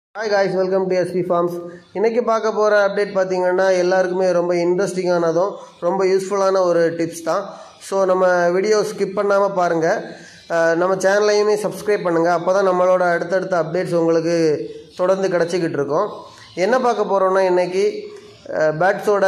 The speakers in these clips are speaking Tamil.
hi guys welcome to SP farms இன்றைக்கி பார்க்க போகிற அப்டேட் பார்த்தீங்கன்னா எல்லாருக்குமே ரொம்ப இன்ட்ரெஸ்டிங்கானதும் ரொம்ப யூஸ்ஃபுல்லான ஒரு டிப்ஸ் தான் ஸோ நம்ம வீடியோ ஸ்கிப் பண்ணாமல் பாருங்கள் நம்ம சேனலையுமே சப்ஸ்கிரைப் பண்ணுங்கள் அப்போ தான் நம்மளோட அடுத்தடுத்த அப்டேட்ஸ் உங்களுக்கு தொடர்ந்து கிடச்சிக்கிட்டு இருக்கும் என்ன பார்க்க போகிறோன்னா இன்றைக்கி பேட்ஸோட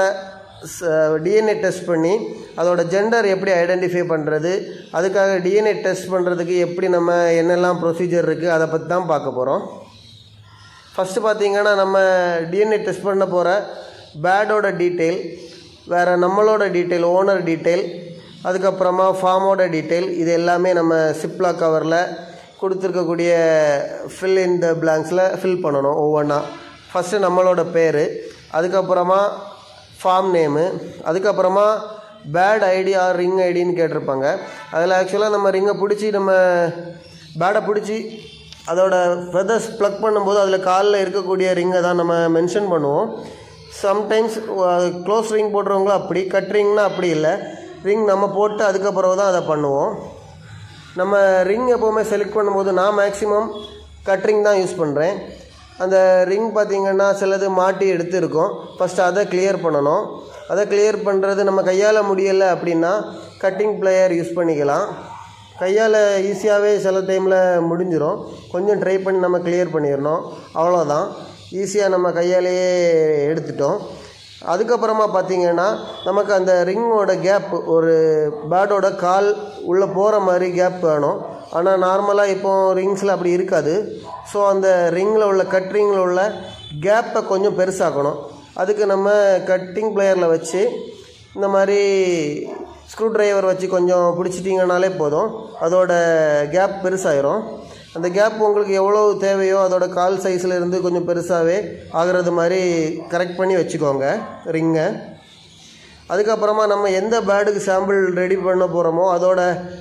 டிஎன்ஏ டெஸ்ட் பண்ணி அதோட ஜெண்டர் எப்படி ஐடென்டிஃபை பண்ணுறது அதுக்காக டிஎன்ஏ டெஸ்ட் பண்ணுறதுக்கு எப்படி நம்ம என்னெல்லாம் ப்ரொசீஜர் இருக்குது அதை பற்றி தான் பார்க்க போகிறோம் ஃபஸ்ட்டு பார்த்தீங்கன்னா நம்ம டிஎன்ஏ டெஸ்ட் பண்ண போகிற பேடோட டீட்டெயில் வேறு நம்மளோட டீட்டெயில் ஓனர் டீட்டெயில் அதுக்கப்புறமா ஃபார்மோட டீட்டெயில் இது எல்லாமே நம்ம சிப்லா கவரில் கொடுத்துருக்கக்கூடிய ஃபில் இன் த பிளாங்க்ஸில் ஃபில் பண்ணணும் ஒவ்வொன்றா ஃபஸ்ட்டு நம்மளோட பேர் அதுக்கப்புறமா ஃபார்ம் நேமு அதுக்கப்புறமா பேட் ஐடி ஆர் ரிங் ஐடின்னு கேட்டிருப்பாங்க அதில் ஆக்சுவலாக நம்ம ரிங்கை பிடிச்சி நம்ம பேடை பிடிச்சி அதோட ஃபெதர்ஸ் ப்ளக் பண்ணும்போது அதில் காலில் இருக்கக்கூடிய ரிங்கை தான் நம்ம மென்ஷன் பண்ணுவோம் சம்டைம்ஸ் க்ளோஸ் ரிங் போடுறவங்களும் அப்படி கட் ரிங்னா அப்படி இல்லை ரிங் நம்ம போட்டு அதுக்கப்புறம் தான் அதை பண்ணுவோம் நம்ம ரிங் எப்போவுமே செலக்ட் பண்ணும்போது நான் மேக்ஸிமம் கட் ரிங் தான் யூஸ் பண்ணுறேன் அந்த ரிங் பார்த்திங்கன்னா சிலது மாட்டி எடுத்து இருக்கும் ஃபஸ்ட்டு அதை கிளியர் பண்ணணும் அதை கிளியர் பண்ணுறது நம்ம கையால் முடியலை அப்படின்னா கட்டிங் பிளேயர் யூஸ் பண்ணிக்கலாம் கையால் ஈஸியாகவே சில டைமில் முடிஞ்சிடும் கொஞ்சம் ட்ரை பண்ணி நம்ம கிளியர் பண்ணிடணும் அவ்வளோதான் ஈஸியாக நம்ம கையாலேயே எடுத்துட்டோம் அதுக்கப்புறமா பார்த்திங்கன்னா நமக்கு அந்த ரிங்கோட கேப் ஒரு பேர்டோட கால் உள்ளே போகிற மாதிரி கேப் வேணும் ஆனால் நார்மலாக இப்போ ரிங்ஸில் அப்படி இருக்காது ஸோ அந்த ரிங்கில் உள்ள கட் ரிங்கில் உள்ள கேப்பை கொஞ்சம் பெருசாக்கணும் அதுக்கு நம்ம கட்டிங் பிளேயரில் வச்சு இந்த மாதிரி ஸ்க்ரூ ட்ரைவர் வச்சு கொஞ்சம் பிடிச்சிட்டிங்கனாலே போதும் அதோட கேப் பெருசாயிரும் அந்த கேப் உங்களுக்கு எவ்வளோ தேவையோ அதோட கால் சைஸில் இருந்து கொஞ்சம் பெருசாகவே ஆகிறது மாதிரி கரெக்ட் பண்ணி வச்சுக்கோங்க ரிங்கை அதுக்கப்புறமா நம்ம எந்த பேர்டுக்கு சாம்பிள் ரெடி பண்ண போகிறோமோ அதோட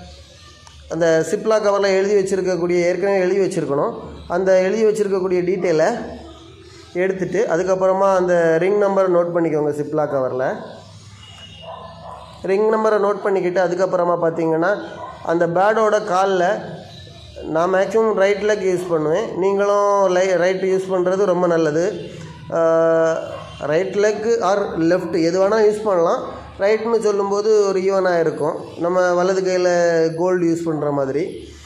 அந்த சிப்லா கவரில் எழுதி வச்சுருக்கக்கூடிய ஏற்கனவே எழுதி வச்சுருக்கணும் அந்த எழுதி வச்சுருக்கக்கூடிய டீட்டெயிலை எடுத்துகிட்டு அதுக்கப்புறமா அந்த ரிங் நம்பரை நோட் பண்ணிக்கோங்க சிப்லா கவரில் ரிங் நம்பரை நோட் பண்ணிக்கிட்டு அதுக்கப்புறமா பார்த்தீங்கன்னா அந்த பேடோட காலில் நான் மேக்ஸிமம் ரைட் லெக் யூஸ் பண்ணுவேன் நீங்களும் லை ரைட் யூஸ் பண்ணுறது ரொம்ப நல்லது ரைட் லெக் ஆர் லெஃப்ட் எது வேணால் யூஸ் பண்ணலாம் ரைட்னு சொல்லும்போது ஒரு ஈவனாக இருக்கும் நம்ம வலது கையில் கோல்டு யூஸ் பண்ணுற மாதிரி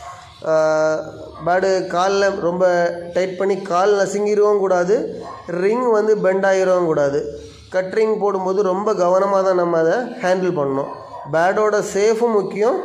பேடு காலில் ரொம்ப டைட் பண்ணி கால் நசுங்கிடவும் கூடாது ரிங் வந்து பெண்ட் ஆகிடவும் கூடாது கட்ரிங் போடும்போது ரொம்ப கவனமாக தான் நம்ம அதை ஹேண்டில் பண்ணணும் பேடோட சேஃபும் முக்கியம்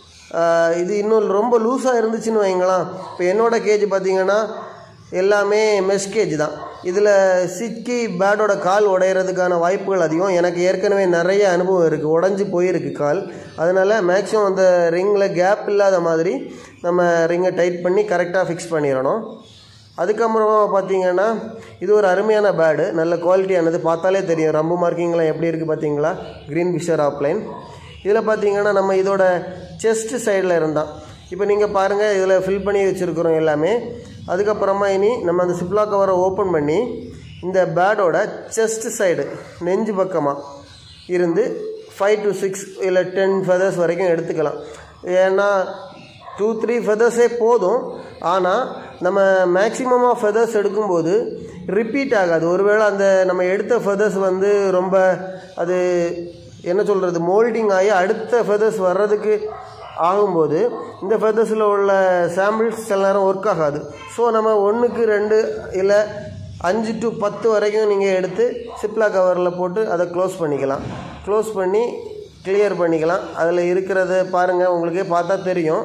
இது இன்னும் ரொம்ப லூஸாக இருந்துச்சுன்னு வைங்களேன் இப்போ என்னோடய கேஜ் பார்த்திங்கன்னா எல்லாமே மெஷ் கேஜ் தான் இதில் சிக்கி பேடோட கால் உடையிறதுக்கான வாய்ப்புகள் அதிகம் எனக்கு ஏற்கனவே நிறைய அனுபவம் இருக்குது உடஞ்சி போயிருக்கு கால் அதனால் மேக்ஸிமம் அந்த ரிங்கில் கேப் இல்லாத மாதிரி நம்ம ரிங்கை டைட் பண்ணி கரெக்டாக ஃபிக்ஸ் பண்ணிடணும் அதுக்கப்புறமா பார்த்தீங்கன்னா இது ஒரு அருமையான பேடு நல்ல குவாலிட்டியானது பார்த்தாலே தெரியும் ரம்பு மார்க்கிங்லாம் எப்படி இருக்குது பார்த்தீங்களா க்ரீன் ஃபிஷர் ஆப்லைன் இதில் பார்த்தீங்கன்னா நம்ம இதோட செஸ்ட் சைடில் இருந்தால் இப்போ நீங்கள் பாருங்கள் இதில் ஃபில் பண்ணி வச்சுருக்குறோம் எல்லாமே அதுக்கப்புறமா இனி நம்ம அந்த சிப்லா கவரை ஓப்பன் பண்ணி இந்த பேடோட செஸ்ட் சைடு நெஞ்சு பக்கமாக இருந்து ஃபைவ் டு சிக்ஸ் இல்லை டென் ஃபெதர்ஸ் வரைக்கும் எடுத்துக்கலாம் ஏன்னா டூ த்ரீ ஃபெதர்ஸே போதும் ஆனால் நம்ம மேக்ஸிமம் ஆஃப் ஃபெதர்ஸ் எடுக்கும்போது ரிப்பீட் ஆகாது ஒருவேளை அந்த நம்ம எடுத்த ஃபெதர்ஸ் வந்து ரொம்ப அது என்ன சொல்கிறது மோல்டிங் ஆகி அடுத்த ஃபெதர்ஸ் வர்றதுக்கு ஆகும்போது இந்த ஃபெதர்ஸில் உள்ள சாம்பிள்ஸ் சில நேரம் ஒர்க் ஆகாது ஸோ நம்ம ஒன்றுக்கு ரெண்டு இல்லை அஞ்சு டு பத்து வரைக்கும் நீங்கள் எடுத்து சிப்லா கவரில் போட்டு அதை க்ளோஸ் பண்ணிக்கலாம் க்ளோஸ் பண்ணி கிளியர் பண்ணிக்கலாம் அதில் இருக்கிறத பாருங்கள் உங்களுக்கே பார்த்தா தெரியும்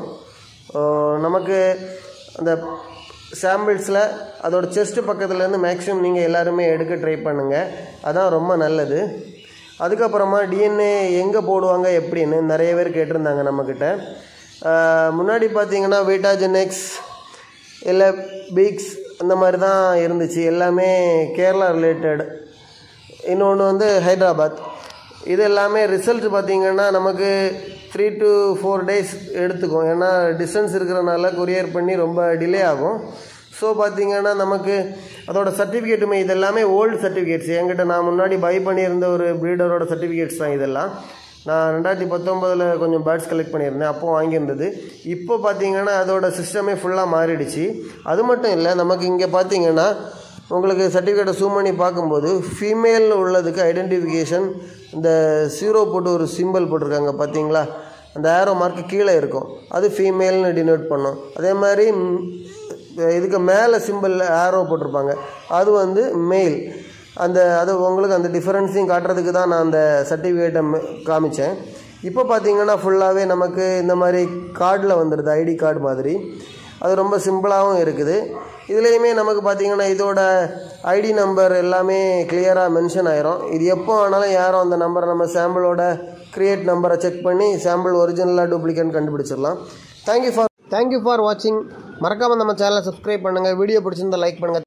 நமக்கு அந்த சாம்பிள்ஸில் அதோட செஸ்ட்டு பக்கத்துலேருந்து மேக்ஸிமம் நீங்கள் எல்லாருமே எடுக்க ட்ரை பண்ணுங்கள் அதான் ரொம்ப நல்லது அதுக்கப்புறமா டிஎன்ஏ எங்கே போடுவாங்க எப்படின்னு நிறைய பேர் கேட்டிருந்தாங்க நம்மக்கிட்ட முன்னாடி பார்த்தீங்கன்னா வீட்டாஜெனெக்ஸ் இல்லை பீக்ஸ் அந்த மாதிரி தான் இருந்துச்சு எல்லாமே கேரளா ரிலேட்டட் இன்னொன்று வந்து ஹைதராபாத் இது எல்லாமே ரிசல்ட் பார்த்திங்கன்னா நமக்கு த்ரீ டு ஃபோர் டேஸ் எடுத்துக்கும் ஏன்னா டிஸ்டன்ஸ் இருக்கிறனால கொரியர் பண்ணி ரொம்ப டிலே ஆகும் ஸோ பார்த்திங்கன்னா நமக்கு அதோட சர்டிஃபிகேட்டுமே இது எல்லாமே ஓல்டு சர்டிஃபிகேட்ஸ் என்கிட்ட நான் முன்னாடி பை பண்ணியிருந்த ஒரு ப்ரீடரோட சர்டிஃபிகேட்ஸ் தான் இதெல்லாம் நான் ரெண்டாயிரத்தி பத்தொம்போதில் கொஞ்சம் பேர்ட்ஸ் கலெக்ட் பண்ணியிருந்தேன் அப்போ வாங்கியிருந்தது இப்போ பார்த்தீங்கன்னா அதோட சிஸ்டமே ஃபுல்லாக மாறிடுச்சு அது மட்டும் இல்லை நமக்கு இங்கே பார்த்தீங்கன்னா உங்களுக்கு சர்டிஃபிகேட்டை zoom பண்ணி பார்க்கும்போது ஃபீமேல் உள்ளதுக்கு ஐடென்டிஃபிகேஷன் இந்த ஜீரோ போட்டு ஒரு சிம்பிள் போட்டிருக்காங்க பார்த்தீங்களா அந்த ஏரோ மார்க் கீழே இருக்கும் அது ஃபீமேல்னு டினோட் பண்ணும் அதே மாதிரி ம், இதுக்கு மேலே சிம்பிள் ஏரோ போட்டிருப்பாங்க அது வந்து மேல் அந்த அது உங்களுக்கு அந்த டிஃபரன்ஸையும் காட்டுறதுக்கு தான் நான் அந்த சர்டிஃபிகேட்டை காமிச்சேன் இப்போ பார்த்தீங்கன்னா ஃபுல்லாகவே நமக்கு இந்த மாதிரி கார்டில் வந்துடுது ஐடி கார்டு மாதிரி அது ரொம்ப சிம்பிளாகவும் இருக்குது இதுலேயுமே நமக்கு பார்த்தீங்கன்னா இதோட ஐடி நம்பர் எல்லாமே கிளியராக மென்ஷன் ஆயிரும் இது எப்போ ஆனாலும் யாரும் அந்த நம்பரை நம்ம சாம்பிளோட கிரியேட் நம்பரை செக் பண்ணி சாம்பிள் ஒரிஜினலாக டூப்ளிகேட் கண்டுபிடிச்சிடலாம் தேங்க்யூ ஃபார் தேங்க்யூ ஃபார் வாட்சிங் மறக்காமல் நம்ம சேனலை சப்ஸ்கிரைப் பண்ணுங்கள் வீடியோ பிடிச்சிருந்தா லைக் பண்ணுங்கள்